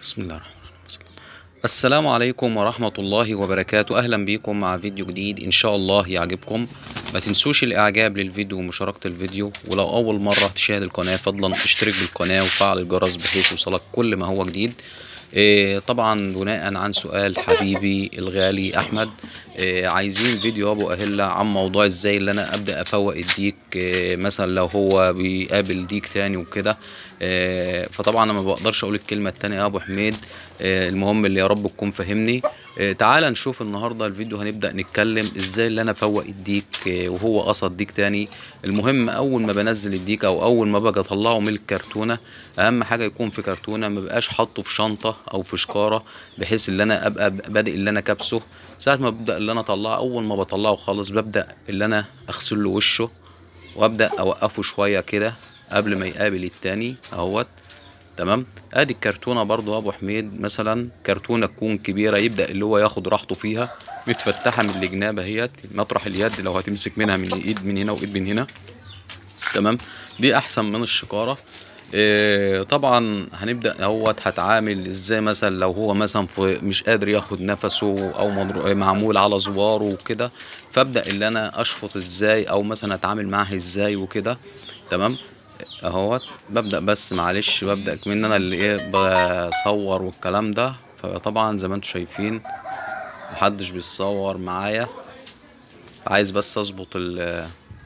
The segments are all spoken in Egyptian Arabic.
بسم الله الرحمن الرحيم السلام عليكم ورحمة الله وبركاته أهلا بيكم مع فيديو جديد إن شاء الله يعجبكم ما تنسوش الإعجاب للفيديو ومشاركة الفيديو ولو أول مرة تشاهد القناة فضلا اشترك بالقناة وفعل الجرس بحيث يوصلك كل ما هو جديد إيه طبعا بناء عن سؤال حبيبي الغالي أحمد إيه عايزين فيديو يا أبو أهلة عن موضوع إزاي اللي أنا أبدأ أفوق الديك إيه مثلا لو هو بيقابل ديك تاني وكده إيه فطبعا أنا ما بقدرش أقول الكلمة التانية يا أبو حميد إيه المهم اللي يا رب تكون فاهمني إيه تعالى نشوف النهارده الفيديو هنبدأ نتكلم ازاي اللي انا افوق الديك إيه وهو قصد ديك تاني المهم اول ما بنزل الديك او اول ما باجي اطلعه من الكرتونه اهم حاجه يكون في كرتونه ما بقاش حاطه في شنطه او في شكاره بحيث ان انا ابقى بادئ اللي انا كابسه ساعه ما ببدا اللي انا اطلعه اول ما بطلعه خالص ببدا اللي انا اغسل له وشه وابدا اوقفه شويه كده قبل ما يقابل التاني اهوت تمام ادي الكرتونه برضو يا ابو حميد مثلا كرتونه تكون كبيره يبدا اللي هو ياخد راحته فيها متفتحه من الجناب اهيت مطرح اليد لو هتمسك منها من ايد من هنا وايد من هنا تمام دي احسن من الشكاره إيه طبعا هنبدا اهوت هتعامل ازاي مثلا لو هو مثلا في مش قادر ياخد نفسه او معمول على زواره وكده فابدا اللي انا اشفط ازاي او مثلا اتعامل معاه ازاي وكده تمام اهوت ببدا بس معلش ببدا كمان انا اللي ايه بصور والكلام ده فطبعا زي ما انتم شايفين محدش بيصور معايا عايز بس اظبط ال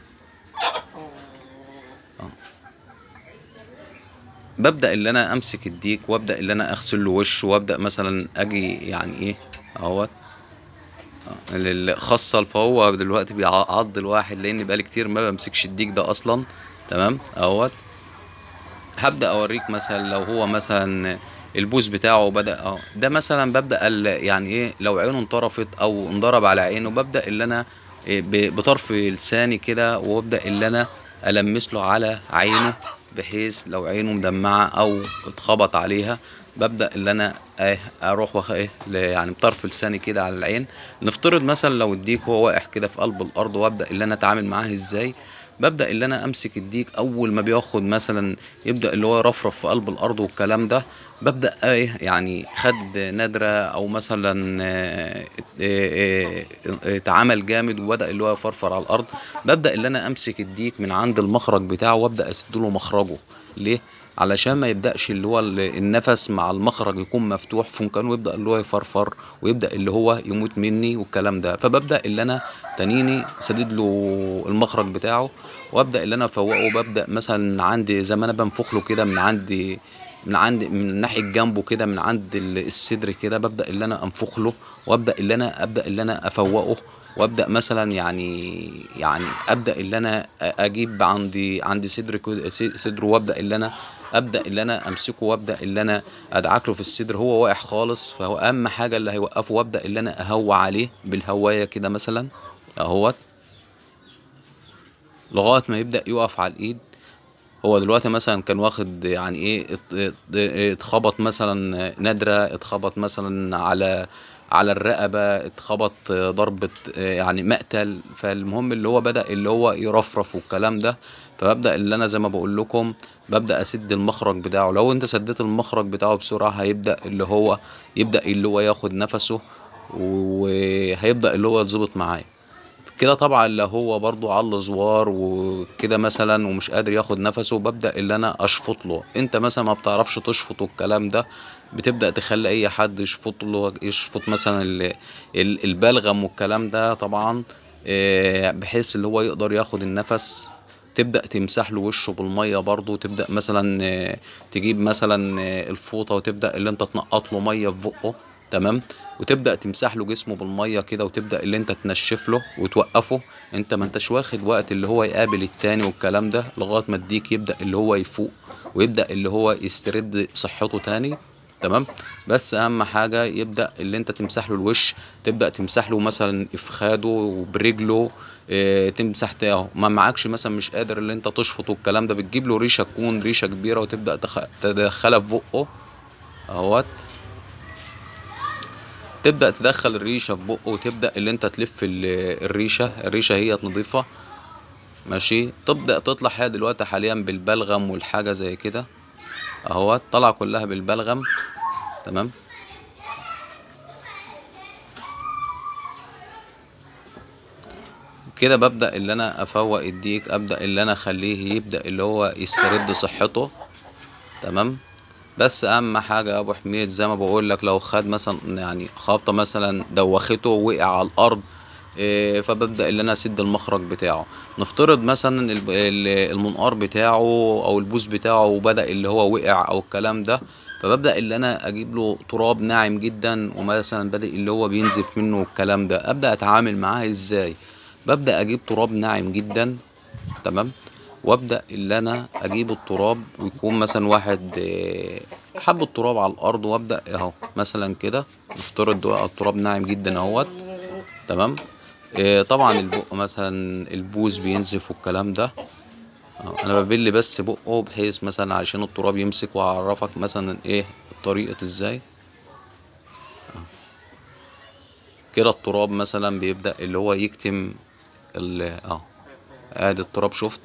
ببدا اللي انا امسك الديك وابدا اللي انا اغسل له وشه وابدا مثلا اجي يعني ايه اهوت اللي خصل فهو دلوقتي بيعض الواحد لان بقالي كتير ما بمسكش الديك ده اصلا تمام اهوت هبدا اوريك مثلا لو هو مثلا البوز بتاعه بدا اه ده مثلا ببدا يعني ايه لو عينه انطرفت او انضرب على عينه ببدا اللي انا بطرف لساني كده وابدا اللي انا المس له على عينه بحيث لو عينه مدمعه او اتخبط عليها ببدا اللي انا ايه اروح واخ ايه يعني بطرف لساني كده على العين نفترض مثلا لو الديك هو واقع كده في قلب الارض وابدا اللي انا اتعامل معاه ازاي ببدا اللي انا امسك الديك اول ما بياخد مثلا يبدا اللي هو يرفرف في قلب الارض والكلام ده ببدا ايه يعني خد نادره او مثلا اتعمل جامد وبدا اللي هو يفرفر على الارض ببدا اللي انا امسك الديك من عند المخرج بتاعه وابدا اسد له مخرجه ليه علشان ما يبداش اللي هو النفس مع المخرج يكون مفتوح فمكانه يبدا اللي هو يفرفر ويبدا اللي هو يموت مني والكلام ده فببدا اللي انا تنيني سدد له المخرج بتاعه وابدا اللي انا افوقه ببدا مثلا عندي زي ما انا بنفخ له كده من عندي من عند من ناحيه جنبه كده من عند الصدر كده ببدا اللي انا انفخ له وابدا اللي انا ابدا اللي انا افوقه وابدا مثلا يعني يعني ابدا اللي انا اجيب عندي عندي صدر صدره وابدا اللي انا ابدا اللي انا امسكه وابدا اللي انا ادعك له في الصدر هو واقع خالص فهو اهم حاجه اللي هيوقفه وابدا اللي انا اهوى عليه بالهوايه كده مثلا اهوت لغايه ما يبدا يقف على الايد هو دلوقتي مثلا كان واخد يعني ايه اتخبط مثلا نادره اتخبط مثلا على على الرقبه اتخبط ضربه يعني مقتل فالمهم اللي هو بدا اللي هو يرفرف والكلام ده فببدا اللي انا زي ما بقول لكم ببدا اسد المخرج بتاعه لو انت سديت المخرج بتاعه بسرعه هيبدا اللي هو يبدا اللي هو ياخد نفسه وهيبدا اللي هو يتظبط معايا كده طبعا لو هو برضو على زوار وكده مثلا ومش قادر ياخد نفسه ببدا اللي انا اشفط له انت مثلا ما بتعرفش تشفط الكلام ده بتبدا تخلي اي حد يشفط له يشفط مثلا البلغم والكلام ده طبعا بحيث اللي هو يقدر ياخد النفس تبدا تمسح له وشه بالميه برضو تبدا مثلا تجيب مثلا الفوطه وتبدا اللي انت تنقط له ميه في بقه تمام وتبدا تمسح له جسمه بالميه كده وتبدا اللي انت تنشف له وتوقفه انت ما انتش واخد وقت اللي هو يقابل التاني والكلام ده لغايه ما الديك يبدا اللي هو يفوق ويبدا اللي هو يسترد صحته تاني تمام بس اهم حاجه يبدا اللي انت تمسح له الوش تبدا تمسح له مثلا افخاده وبرجله اه تمسح اهو ما معكش مثلا مش قادر اللي انت تشفط والكلام ده بتجيب له ريشه تكون ريشه كبيره وتبدا تدخلها في بقه اهوت تبدا تدخل الريشه في بقه وتبدا اللي انت تلف الريشه الريشه هي نظيفه ماشي تبدا تطلع هي دلوقتي حاليا بالبلغم والحاجه زي كده اهوت طالعه كلها بالبلغم تمام كده ببدأ اللي انا افوق الديك ابدأ اللي انا اخليه يبدأ اللي هو يسترد صحته تمام بس اهم حاجة يا ابو حميد زي ما بقول لك لو خد مثلا يعني خبطة مثلا دوخته وقع على الارض إيه، فببدأ اللي انا اسد المخرج بتاعه نفترض مثلا الب- ال- المنقار بتاعه او البوز بتاعه بدأ اللي هو وقع او الكلام ده فببدأ اللي انا اجيب له تراب ناعم جدا ومثلا بدأ اللي هو بينزف منه الكلام ده ابدأ اتعامل معاه ازاي ببدأ اجيب تراب ناعم جدا تمام وابدا اللي انا اجيب التراب ويكون مثلا واحد آه، حبة تراب على الارض وابدا اهو مثلا كده نفترض ده التراب ناعم جدا اهوت تمام آه، طبعا البق مثلا البوز بينزف والكلام ده أهو، انا ببل بس بقه بحيث مثلا عشان التراب يمسك واعرفك مثلا ايه طريقة ازاي أهو. كده التراب مثلا بيبدأ اللي هو يكتم ال اه ادي التراب شفت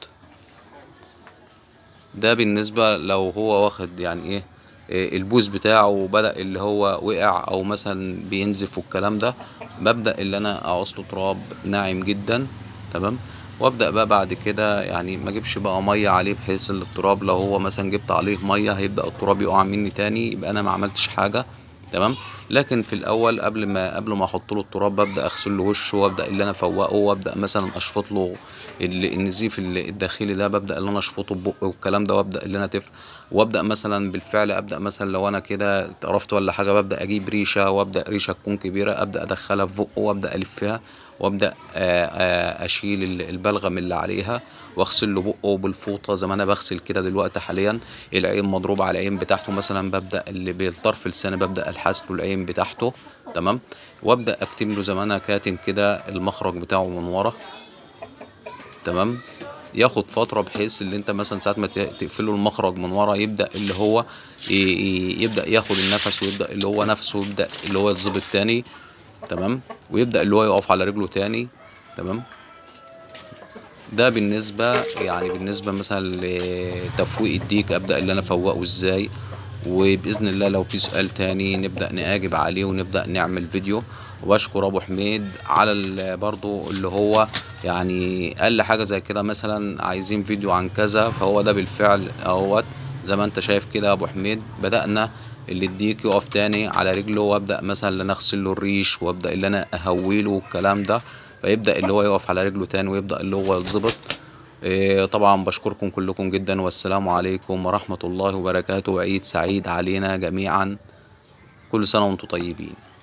ده بالنسبة لو هو واخد يعني ايه إيه البوز بتاعه بدأ اللي هو وقع او مثلا بينزف والكلام ده ببدأ اللي انا اعص له تراب ناعم جدا تمام وابدأ بقى بعد كده يعني ما اجيبش بقى مية عليه بحيث ان التراب لو هو مثلا جبت عليه مية هيبدأ التراب يقع مني تاني يبقى انا ما عملتش حاجة تمام لكن في الاول قبل ما قبل ما احط له التراب ببدا اغسل له وشه وابدا اللي انا افوقه وابدا مثلا اشفط له ال- النزيف ال- الداخلي ده ببدا اللي انا اشفطه ببقي والكلام ده وابدا اللي انا تف وابدا مثلا بالفعل ابدا مثلا لو انا كده اتقرفت ولا حاجه ببدا اجيب ريشه وابدا ريشه تكون كبيره ابدا ادخلها في بقه وابدا الفها وابدا آه، آه، اشيل ال- البلغم اللي عليها واغسل له بقه بالفوطه زي ما انا بغسل كده دلوقتي حاليا العين مضروب على العين بتاعته مثلا ببدا اللي بالطرف لساني ببدا الحس له العين بتاعته تمام وابدا اكتم له زي ما انا كاتم كده المخرج بتاعه من ورا تمام ياخد فترة بحيث اللي انت مثلا ساعة ما ت- تقفله المخرج من ورا يبدأ اللي هو ي- ي- يبدأ ياخد النفس ويبدأ اللي هو نفسه يبدأ اللي هو يتظبط تاني تمام ويبدأ اللي هو يقف على رجله تاني تمام ده بالنسبة يعني بالنسبة مثلا لتفويق الديك أبدأ اللي أنا أفوقه إزاي وبإذن الله لو في سؤال تاني نبدأ نأجب عليه ونبدأ نعمل فيديو وبشكر أبو حميد على ال- برضو اللي هو يعني قال لي حاجة زي كده مثلا عايزين فيديو عن كذا فهو ده بالفعل اهوت زي ما انت شايف كده يا ابو حميد بدأنا اللي الديك يقف تاني على رجله وابدأ مثلا اللي انا اغسل له الريش وابدأ اللي انا اهويله والكلام ده فيبدأ اللي هو يقف على رجله تاني ويبدأ اللي هو يتظبط إيه، طبعا بشكركم كلكم جدا والسلام عليكم ورحمة الله وبركاته وعيد سعيد علينا جميعا كل سنة وانتم طيبين